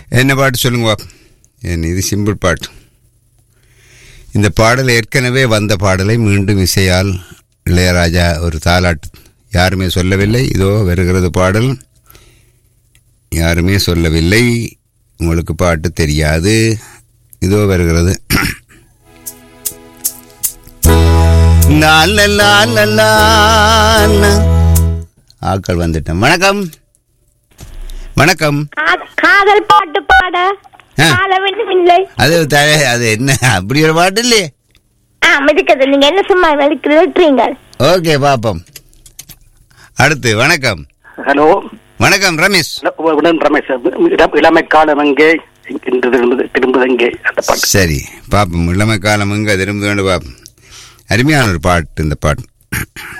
என்ன பாட்டு சொல்லுங்க பாப்போம். என்ன இது சிம்பிள் பாட்டு இந்த பாடல் ஏற்கனவே வந்த பாடலை மீண்டும் இசையால் இளையராஜா ஒரு தாலாட்டு யாருமே சொல்லவில்லை இதோ வருகிறது பாடல் யாருமே சொல்லவில்லை உங்களுக்கு பாட்டு தெரியாது இதோ வருகிறது லா, லா, லா, லா, லா, லா. ஆட்கள் வந்துட்டேன் வணக்கம் வணக்கம் கா- காதல் பாட்டு பாட ஆ. பாட வேண்டும் இல்லை அது த- அது என்ன அப்படி ஒரு பாட்டு இல்லையே ஆ மிதிக்கிறது நீங்க என்ன சும்மா வெளுக்கிறீங்க ஓகே பாப்போம் அடுத்து வணக்கம் ஹலோ வணக்கம் ரமேஷ் உடன் ரமேஷ் இள- இளமை காலம் எங்கே இன்று திரும்புது திரும்புது எங்கே அந்த பாட்டு சரி பாப்போம் இளமை காலம் எங்க திரும்ப வேண்டும் பாப்போம் அருமையான ஒரு பாட்டு இந்த பாட்டு